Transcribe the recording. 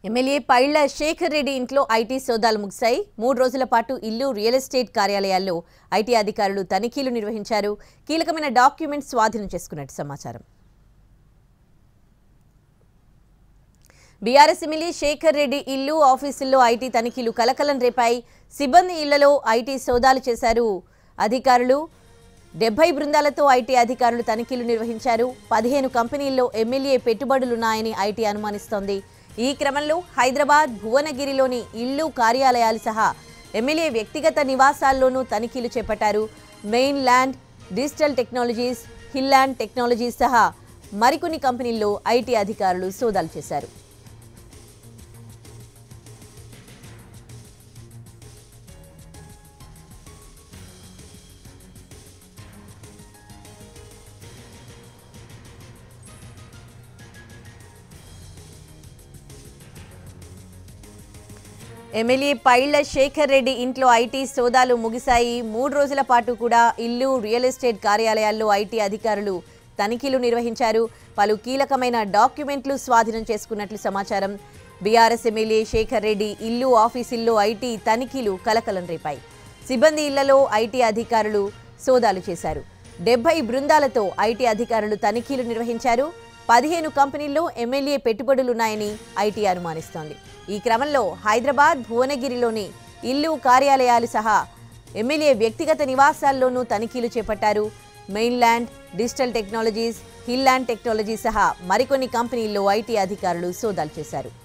MLA పైళ్ల Shekhar Reddy ఇంట్లో IT సోదాలు ముగిశాయి మూడు రోజుల పాటు ఇల్లు రియల్ ఎస్టేట్ కార్యాలయాల్లో ఐటీ అధికారులు తనిఖీలు నిర్వహించారు కీలకమైన డాక్యుమెంట్స్ స్వాధీనం చేసుకున్నట్టు సమాచారం బీఆర్ఎస్ ఎమ్మెల్యే శేఖర్ రెడ్డి ఇల్లు ఆఫీసుల్లో ఐటీ తనిఖీలు కలకలం రేపాయి సిబ్బంది ఇళ్లలో ఐటీ సోదాలు చేశారు అధికారులు డెబ్బై బృందాలతో ఐటీ అధికారులు తనిఖీలు నిర్వహించారు పదిహేను కంపెనీల్లో ఎమ్మెల్యే పెట్టుబడులున్నాయని ఐటీ అనుమానిస్తోంది ఈ క్రమంలో హైదరాబాద్ భువనగిరిలోని ఇల్లు కార్యాలయాలు సహా ఎమ్మెల్యే వ్యక్తిగత నివాసాల్లోనూ తనిఖీలు చేపట్టారు main land digital technologies hill land technologies సహా మరికొన్ని కంపెనీల్లో ఐటీ అధికారులు సోదాలు చేశారు ఎమ్మెల్యే పైళ్ల శేఖర్ రెడ్డి ఇంట్లో ఐటీ సోదాలు ముగిశాయి మూడు రోజుల పాటు కూడా ఇల్లు రియల్ ఎస్టేట్ కార్యాలయాల్లో ఐటీ అధికారులు తనిఖీలు నిర్వహించారు పలు కీలకమైన డాక్యుమెంట్లు స్వాధీనం చేసుకున్నట్లు సమాచారం బీఆర్ఎస్ ఎమ్మెల్యే శేఖర్ రెడ్డి ఇల్లు ఆఫీసుల్లో ఐటీ తనిఖీలు కలకలం రేపాయి సిబ్బంది ఇళ్లలో ఐటీ అధికారులు సోదాలు చేశారు డెబ్బై బృందాలతో ఐటీ అధికారులు తనిఖీలు నిర్వహించారు పదిహేను కంపెనీల్లో ఎమ్మెల్యే పెట్టుబడులున్నాయని ఐటీ అనుమానిస్తోంది ఈ క్రమంలో హైదరాబాద్ భువనగిరిలోని ఇల్లు కార్యాలయాలు సహా ఎమ్మెల్యే వ్యక్తిగత నివాసాల్లోనూ తనిఖీలు చేపట్టారు main land digital technologies hill land technology సహా మరికొన్ని కంపెనీల్లో ఐటీ అధికారులు సోదాలు చేశారు